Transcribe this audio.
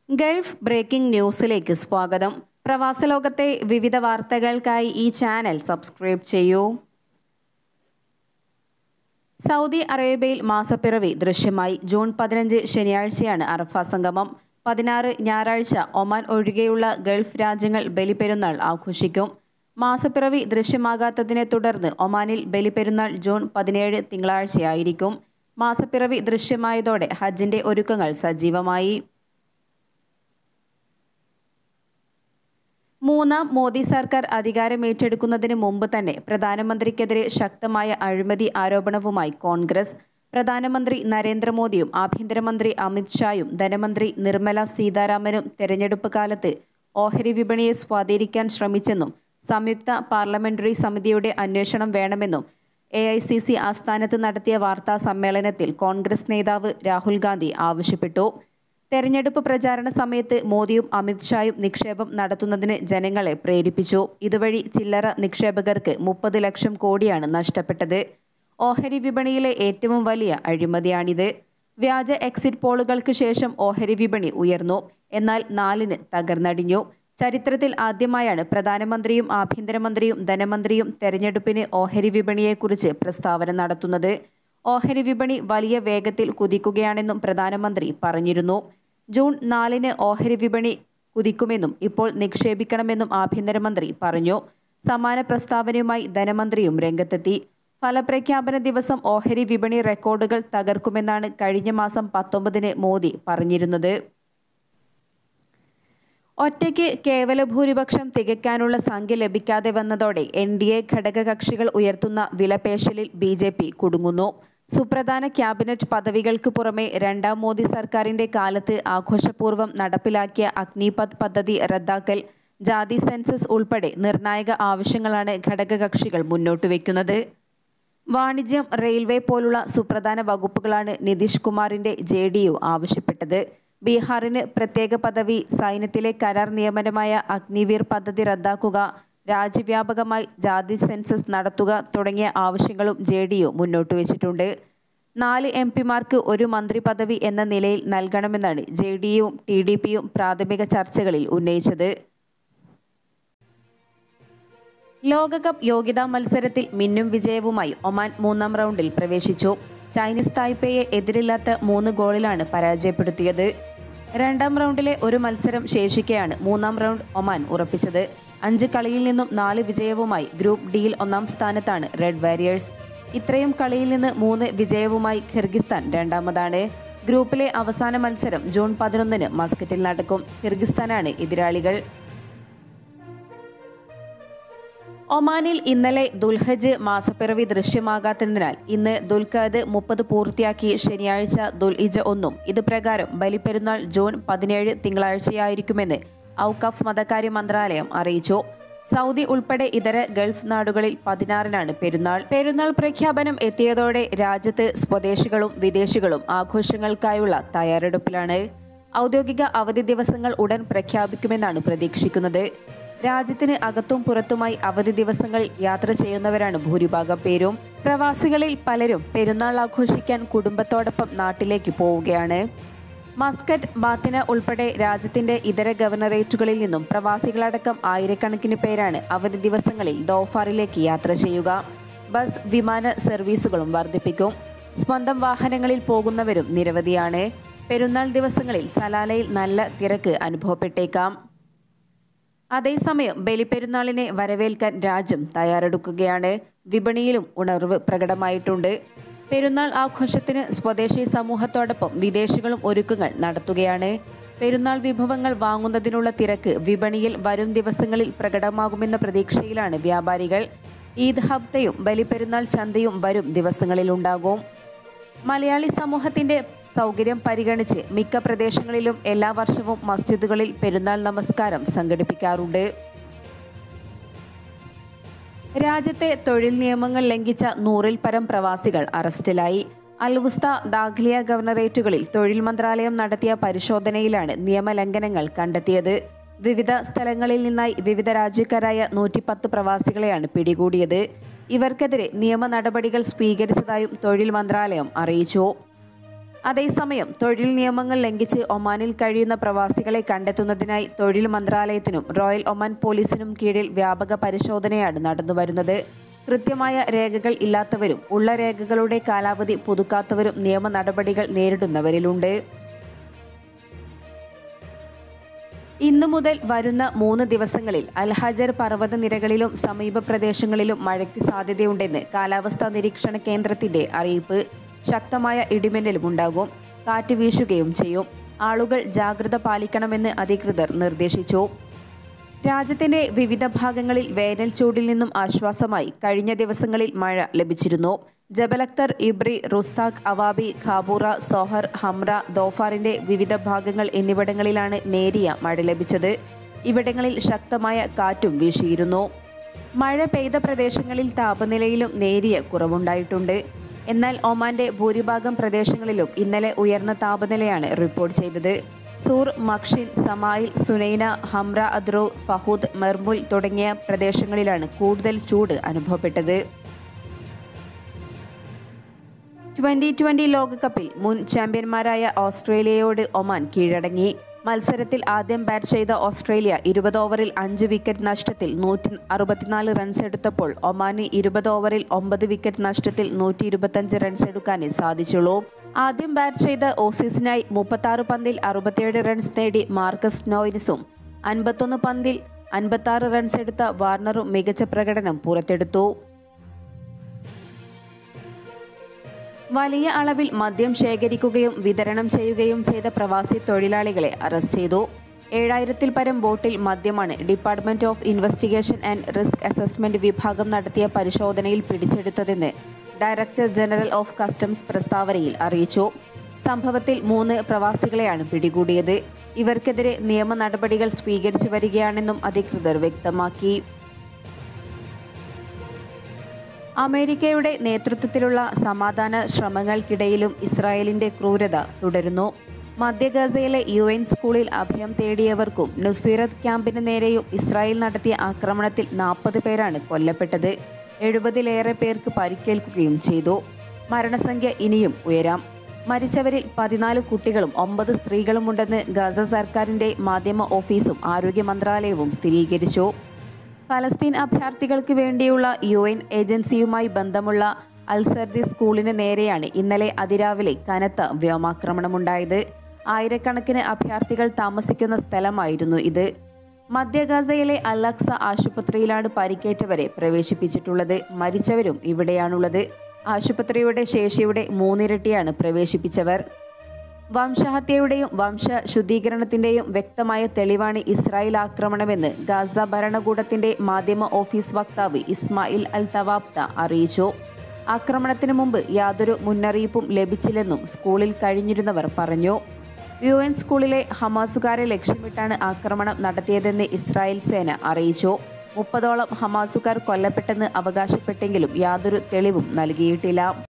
Gulf breaking ന്യൂസിലേക്ക് സ്വാഗതം പ്രവാസ ലോകത്തെ വിവിധ വാർത്തകൾക്കായി ഈ ചാനൽ സബ്സ്ക്രൈബ് ചെയ്യൂ സൗദി അറേബ്യയിൽ മാസപ്പിറവി ദൃശ്യമായി ജൂൺ പതിനഞ്ച് ശനിയാഴ്ചയാണ് അറഫ സംഗമം പതിനാറ് ഞായറാഴ്ച ഒമാൻ ഒഴികെയുള്ള ഗൾഫ് രാജ്യങ്ങൾ ബലിപെരുന്നാൾ ആഘോഷിക്കും മാസപ്പിറവി ദൃശ്യമാകാത്തതിനെ തുടർന്ന് ഒമാനിൽ ബലിപെരുന്നാൾ ജൂൺ പതിനേഴ് തിങ്കളാഴ്ചയായിരിക്കും മാസപ്പിറവി ദൃശ്യമായതോടെ ഹജ്ജിന്റെ ഒരുക്കങ്ങൾ സജീവമായി മൂന്നാം മോദി സർക്കാർ അധികാരമേറ്റെടുക്കുന്നതിന് മുമ്പ് തന്നെ പ്രധാനമന്ത്രിക്കെതിരെ ശക്തമായ അഴിമതി ആരോപണവുമായി കോൺഗ്രസ് പ്രധാനമന്ത്രി നരേന്ദ്രമോദിയും ആഭ്യന്തരമന്ത്രി അമിത്ഷായും ധനമന്ത്രി നിർമ്മല സീതാരാമനും തെരഞ്ഞെടുപ്പ് കാലത്ത് ഓഹരി വിപണിയെ സ്വാധീനിക്കാൻ ശ്രമിച്ചെന്നും സംയുക്ത പാർലമെന്ററി സമിതിയുടെ അന്വേഷണം വേണമെന്നും എ ഐ സി സി ആസ്ഥാനത്ത് നടത്തിയ വാർത്താ സമ്മേളനത്തിൽ കോൺഗ്രസ് നേതാവ് രാഹുൽ ഗാന്ധി ആവശ്യപ്പെട്ടു തെരഞ്ഞെടുപ്പ് പ്രചാരണ സമയത്ത് മോദിയും അമിത്ഷായും നിക്ഷേപം നടത്തുന്നതിന് ജനങ്ങളെ പ്രേരിപ്പിച്ചു ഇതുവഴി ചില്ലറ നിക്ഷേപകർക്ക് മുപ്പത് ലക്ഷം കോടിയാണ് നഷ്ടപ്പെട്ടത് ഓഹരി വിപണിയിലെ ഏറ്റവും വലിയ അഴിമതിയാണിത് വ്യാജ എക്സിറ്റ് പോളുകൾക്ക് ശേഷം ഓഹരി വിപണി ഉയർന്നു എന്നാൽ നാലിന് തകർന്നടിഞ്ഞു ചരിത്രത്തിൽ ആദ്യമായാണ് പ്രധാനമന്ത്രിയും ആഭ്യന്തരമന്ത്രിയും ധനമന്ത്രിയും തെരഞ്ഞെടുപ്പിന് ഓഹരി വിപണിയെക്കുറിച്ച് പ്രസ്താവന നടത്തുന്നത് ഓഹരി വിപണി വലിയ വേഗത്തിൽ കുതിക്കുകയാണെന്നും പ്രധാനമന്ത്രി പറഞ്ഞിരുന്നു ജൂൺ നാലിന് ഓഹരി വിപണി കുതിക്കുമെന്നും ഇപ്പോൾ നിക്ഷേപിക്കണമെന്നും ആഭ്യന്തരമന്ത്രി പറഞ്ഞു സമാന പ്രസ്താവനയുമായി ധനമന്ത്രിയും രംഗത്തെത്തി ഫലപ്രഖ്യാപന ദിവസം ഓഹരി വിപണി റെക്കോർഡുകൾ തകർക്കുമെന്നാണ് കഴിഞ്ഞ മാസം പത്തൊമ്പതിന് മോദി പറഞ്ഞിരുന്നത് ഒറ്റയ്ക്ക് കേവല ഭൂരിപക്ഷം തികയ്ക്കാനുള്ള സംഖ്യ ലഭിക്കാതെ വന്നതോടെ എൻ ഡി എ ഘടകകക്ഷികൾ ഉയർത്തുന്ന വിലപേശലിൽ ബി ജെ പി കുടുങ്ങുന്നു സുപ്രധാന ക്യാബിനറ്റ് പദവികൾക്ക് പുറമെ രണ്ടാം മോദി സർക്കാരിന്റെ കാലത്ത് ആഘോഷപൂർവ്വം നടപ്പിലാക്കിയ അഗ്നിപത് പദ്ധതി റദ്ദാക്കൽ ജാതി സെൻസസ് ഉൾപ്പെടെ നിർണായക ആവശ്യങ്ങളാണ് ഘടകകക്ഷികൾ മുന്നോട്ട് വയ്ക്കുന്നത് വാണിജ്യം റെയിൽവേ പോലുള്ള സുപ്രധാന വകുപ്പുകളാണ് നിതീഷ് കുമാറിന്റെ ജെ ഡി യു ആവശ്യപ്പെട്ടത് ബീഹാറിന് പ്രത്യേക പദവി സൈന്യത്തിലെ കരാർ നിയമനമായ അഗ്നിവീർ പദ്ധതി റദ്ദാക്കുക രാജ്യവ്യാപകമായി ജാതി സെൻസസ് നടത്തുക തുടങ്ങിയ ആവശ്യങ്ങളും ജെ ഡി യു മുന്നോട്ട് വെച്ചിട്ടുണ്ട് നാല് എം പിമാർക്ക് ഒരു മന്ത്രി പദവി എന്ന നിലയിൽ നൽകണമെന്നാണ് ജെ ഡി യുവും ടി ഡി പിയും പ്രാഥമിക ചർച്ചകളിൽ ഉന്നയിച്ചത് ലോകകപ്പ് യോഗ്യതാ മത്സരത്തിൽ മിന്നും വിജയവുമായി ഒമാൻ മൂന്നാം റൗണ്ടിൽ പ്രവേശിച്ചു ചൈനീസ് തായ്പേയെ എതിരില്ലാത്ത മൂന്ന് ഗോളിലാണ് പരാജയപ്പെടുത്തിയത് രണ്ടാം റൗണ്ടിലെ ഒരു മത്സരം ശേഷിക്കെയാണ് മൂന്നാം റൗണ്ട് ഒമാൻ ഉറപ്പിച്ചത് അഞ്ച് കളിയിൽ നിന്നും നാല് വിജയവുമായി ഗ്രൂപ്പ് ഡിയിൽ ഒന്നാം സ്ഥാനത്താണ് റെഡ് വാരിയേഴ്സ് ഇത്രയും കളിയിൽ നിന്ന് മൂന്ന് വിജയവുമായി കിർഗിസ്ഥാൻ രണ്ടാമതാണ് ഗ്രൂപ്പിലെ അവസാന മത്സരം ജൂൺ പതിനൊന്നിന് മസ്കറ്റിൽ നടക്കും കിർഗിസ്ഥാനാണ് എതിരാളികൾ ഒമാനിൽ ഇന്നലെ ദുൽഹജ് മാസപ്പിറവി ദൃശ്യമാകാത്തതിനാൽ ഇന്ന് ദുൽഖദ് മുപ്പത് പൂർത്തിയാക്കി ശനിയാഴ്ച ദുൽ ഇജ ഒന്നും ഇത് പ്രകാരം ബലിപ്പെരുന്നാൾ ജൂൺ പതിനേഴ് തിങ്കളാഴ്ചയായിരിക്കുമെന്ന് ഔക്കഫ് മതകാര്യ മന്ത്രാലയം അറിയിച്ചു സൗദി ഉൾപ്പെടെ ഇതര ഗൾഫ് നാടുകളിൽ പതിനാറിനാണ് പെരുന്നാൾ പെരുന്നാൾ പ്രഖ്യാപനം എത്തിയതോടെ രാജ്യത്ത് സ്വദേശികളും വിദേശികളും ആഘോഷങ്ങൾക്കായുള്ള തയ്യാറെടുപ്പിലാണ് ഔദ്യോഗിക അവധി ദിവസങ്ങൾ ഉടൻ പ്രഖ്യാപിക്കുമെന്നാണ് പ്രതീക്ഷിക്കുന്നത് രാജ്യത്തിന് അകത്തും പുറത്തുമായി അവധി ദിവസങ്ങൾ യാത്ര ചെയ്യുന്നവരാണ് ഭൂരിഭാഗം പേരും പ്രവാസികളിൽ പലരും പെരുന്നാൾ ആഘോഷിക്കാൻ കുടുംബത്തോടൊപ്പം നാട്ടിലേക്ക് പോവുകയാണ് മസ്കറ്റ് ബാത്തിന ഉൾപ്പെടെ രാജ്യത്തിന്റെ ഇതര ഗവർണറേറ്റുകളിൽ നിന്നും പ്രവാസികളടക്കം ആയിരക്കണക്കിന് പേരാണ് അവധി ദിവസങ്ങളിൽ ദോഫാറിലേക്ക് യാത്ര ചെയ്യുക ബസ് വിമാന സർവീസുകളും വർദ്ധിപ്പിക്കും സ്വന്തം വാഹനങ്ങളിൽ പോകുന്നവരും നിരവധിയാണ് പെരുന്നാൾ ദിവസങ്ങളിൽ സലാലയിൽ നല്ല തിരക്ക് അനുഭവപ്പെട്ടേക്കാം അതേസമയം ബലിപ്പെരുന്നാളിനെ വരവേൽക്കാൻ രാജ്യം തയ്യാറെടുക്കുകയാണ് വിപണിയിലും ഉണർവ് പ്രകടമായിട്ടുണ്ട് പെരുന്നാൾ ആഘോഷത്തിന് സ്വദേശി സമൂഹത്തോടൊപ്പം വിദേശികളും ഒരുക്കങ്ങൾ നടത്തുകയാണ് പെരുന്നാൾ വിഭവങ്ങൾ വാങ്ങുന്നതിനുള്ള തിരക്ക് വിപണിയിൽ വരും ദിവസങ്ങളിൽ പ്രകടമാകുമെന്ന പ്രതീക്ഷയിലാണ് വ്യാപാരികൾ ഈദ് ഹബ്തയും ബലിപ്പെരുന്നാൾ ചന്തയും വരും ദിവസങ്ങളിലുണ്ടാകും മലയാളി സമൂഹത്തിന്റെ സൗകര്യം പരിഗണിച്ച് മിക്ക പ്രദേശങ്ങളിലും എല്ലാ വർഷവും മസ്ജിദുകളിൽ പെരുന്നാൾ നമസ്കാരം സംഘടിപ്പിക്കാറുണ്ട് രാജ്യത്തെ തൊഴിൽ നിയമങ്ങൾ ലംഘിച്ച നൂറിൽ പരം പ്രവാസികൾ അറസ്റ്റിലായി അൽവുസ്ത ദാഖ്ലിയ ഗവർണറേറ്റുകളിൽ തൊഴിൽ മന്ത്രാലയം നടത്തിയ പരിശോധനയിലാണ് നിയമലംഘനങ്ങൾ കണ്ടെത്തിയത് വിവിധ സ്ഥലങ്ങളിൽ നിന്നായി വിവിധ രാജ്യക്കാരായ നൂറ്റിപ്പത്ത് പ്രവാസികളെയാണ് പിടികൂടിയത് ഇവർക്കെതിരെ നിയമ നടപടികൾ സ്വീകരിച്ചതായും തൊഴിൽ മന്ത്രാലയം അറിയിച്ചു അതേസമയം തൊഴിൽ നിയമങ്ങൾ ലംഘിച്ച് ഒമാനിൽ കഴിയുന്ന പ്രവാസികളെ കണ്ടെത്തുന്നതിനായി തൊഴിൽ മന്ത്രാലയത്തിനും റോയൽ ഒമാൻ പോലീസിനും കീഴിൽ വ്യാപക പരിശോധനയാണ് നടന്നുവരുന്നത് കൃത്യമായ രേഖകൾ ഇല്ലാത്തവരും ഉള്ള രേഖകളുടെ കാലാവധി പുതുക്കാത്തവരും നിയമ നടപടികൾ നേരിടുന്നവരിലുണ്ട് ഇന്നു മുതൽ വരുന്ന മൂന്ന് ദിവസങ്ങളിൽ അൽഹജർ പർവ്വത നിരകളിലും സമീപ പ്രദേശങ്ങളിലും മഴയ്ക്ക് സാധ്യതയുണ്ടെന്ന് കാലാവസ്ഥാ നിരീക്ഷണ കേന്ദ്രത്തിന്റെ അറിയിപ്പ് ശക്തമായ ഇടിമിന്നലും ഉണ്ടാകും കാറ്റ് വീശുകയും ചെയ്യും ആളുകൾ ജാഗ്രത പാലിക്കണമെന്ന് അധികൃതർ നിർദ്ദേശിച്ചു രാജ്യത്തിന്റെ വിവിധ ഭാഗങ്ങളിൽ വേനൽ ചൂടിൽ നിന്നും ആശ്വാസമായി കഴിഞ്ഞ ദിവസങ്ങളിൽ മഴ ലഭിച്ചിരുന്നു Jabal Akhdar Ibri Rustaq Awabi Khabura Sohar Hamra ദോഫാറിന്റെ വിവിധ ഭാഗങ്ങൾ എന്നിവിടങ്ങളിലാണ് നേരിയ മഴ ലഭിച്ചത് ഇവിടങ്ങളിൽ ശക്തമായ കാറ്റും വീശിയിരുന്നു മഴ പെയ്ത പ്രദേശങ്ങളിൽ താപനിലയിലും നേരിയ കുറവുണ്ടായിട്ടുണ്ട് എന്നാൽ ഒമാന്റെ ഭൂരിഭാഗം പ്രദേശങ്ങളിലും ഇന്നലെ ഉയർന്ന താപനിലയാണ് റിപ്പോർട്ട് ചെയ്തത് സൂർ മക്ഷിൻ സമായിൽ സുനൈന ഹംറ അദ്രോ ഫഹൂദ് മെർമുൽ തുടങ്ങിയ പ്രദേശങ്ങളിലാണ് കൂടുതൽ ചൂട് അനുഭവപ്പെട്ടത് ട്വന്റി ട്വന്റി ലോകകപ്പിൽ മുൻ ചാമ്പ്യന്മാരായ ഓസ്ട്രേലിയയോട് ഒമാൻ കീഴടങ്ങി മത്സരത്തിൽ ആദ്യം ബാറ്റ് ചെയ്ത ഓസ്ട്രേലിയ ഇരുപത് ഓവറിൽ അഞ്ച് വിക്കറ്റ് നഷ്ടത്തിൽ നൂറ്റി അറുപത്തിനാല് റൺസ് എടുത്തപ്പോൾ ഒമാന് ഇരുപത് ഓവറിൽ ഒമ്പത് വിക്കറ്റ് നഷ്ടത്തിൽ നൂറ്റി ഇരുപത്തഞ്ച് റൺസ് എടുക്കാനേ സാധിച്ചുള്ളൂ ആദ്യം ബാറ്റ് ചെയ്ത ഓസീസിനായി മുപ്പത്താറ് പന്തിൽ അറുപത്തിയേഴ് റൺസ് നേടി മാർക്കസ് നോയിനിസും അൻപത്തൊന്ന് പന്തിൽ അൻപത്താറ് റൺസ് എടുത്ത വാർണറും മികച്ച പ്രകടനം പുറത്തെടുത്തു വലിയ അളവിൽ മദ്യം ശേഖരിക്കുകയും വിതരണം ചെയ്യുകയും ചെയ്ത പ്രവാസി തൊഴിലാളികളെ അറസ്റ്റ് ചെയ്തു ഏഴായിരത്തിൽ പരം ബോട്ടിൽ മദ്യമാണ് department of investigation and risk assessment വിഭാഗം നടത്തിയ പരിശോധനയിൽ പിടിച്ചെടുത്തതെന്ന് ഡയറക്ടർ ജനറൽ ഓഫ് കസ്റ്റംസ് പ്രസ്താവനയിൽ അറിയിച്ചു സംഭവത്തിൽ മൂന്ന് പ്രവാസികളെയാണ് പിടികൂടിയത് ഇവർക്കെതിരെ നിയമ നടപടികൾ സ്വീകരിച്ചു വരികയാണെന്നും അധികൃതർ വ്യക്തമാക്കി അമേരിക്കയുടെ നേതൃത്വത്തിലുള്ള സമാധാന ശ്രമങ്ങൾക്കിടയിലും ഇസ്രായേലിന്റെ ക്രൂരത തുടരുന്നു മധ്യ ഗസയിലെ യു എൻ സ്കൂളിൽ അഭയം തേടിയവർക്കും നുസീറത്ത് ക്യാമ്പിന് നേരെയും ഇസ്രായേൽ നടത്തിയ ആക്രമണത്തിൽ നാൽപ്പത് പേരാണ് കൊല്ലപ്പെട്ടത് എഴുപതിലേറെ പേർക്ക് പരിക്കേൽക്കുകയും ചെയ്തു മരണസംഖ്യ ഇനിയും ഉയരാം മരിച്ചവരിൽ പതിനാല് കുട്ടികളും ഒമ്പത് സ്ത്രീകളുമുണ്ടെന്ന് ഗസ സർക്കാരിന്റെ മാധ്യമ ഓഫീസും ആരോഗ്യ മന്ത്രാലയവും സ്ഥിരീകരിച്ചു ഫലസ്തീൻ അഭയാർത്ഥികൾക്ക് വേണ്ടിയുള്ള യു എൻ ഏജൻസിയുമായി ബന്ധമുള്ള അൽസർദി സ്കൂളിന് നേരെയാണ് ഇന്നലെ അതിരാവിലെ കനത്ത വ്യോമാക്രമണമുണ്ടായത് ആയിരക്കണക്കിന് അഭയാർത്ഥികൾ താമസിക്കുന്ന സ്ഥലമായിരുന്നു ഇത് മധ്യ ഗസയിലെ അലക്സ ആശുപത്രിയിലാണ് പരിക്കേറ്റവരെ പ്രവേശിപ്പിച്ചിട്ടുള്ളത് മരിച്ചവരും ഇവിടെയാണുള്ളത് ആശുപത്രിയുടെ ശേഷിയുടെ മൂന്നിരട്ടിയാണ് പ്രവേശിപ്പിച്ചവർ വംശഹത്യയുടെയും വംശ ശുദ്ധീകരണത്തിന്റെയും വ്യക്തമായ തെളിവാണ് ഇസ്രായേൽ ആക്രമണമെന്ന് ഗാസ ഭരണകൂടത്തിന്റെ മാധ്യമ ഓഫീസ് വക്താവ് ഇസ്മായിൽ അൽ തവാബ്ത അറിയിച്ചു ആക്രമണത്തിന് മുമ്പ് യാതൊരു മുന്നറിയിപ്പും ലഭിച്ചില്ലെന്നും സ്കൂളിൽ കഴിഞ്ഞിരുന്നവർ പറഞ്ഞു യു എൻ സ്കൂളിലെ ഹമാസുകാരെ ലക്ഷ്യമിട്ടാണ് ആക്രമണം നടത്തിയതെന്ന് ഇസ്രായേൽ സേന അറിയിച്ചു മുപ്പതോളം ഹമാസുകാർ കൊല്ലപ്പെട്ടെന്ന് അവകാശപ്പെട്ടെങ്കിലും യാതൊരു തെളിവും നൽകിയിട്ടില്ല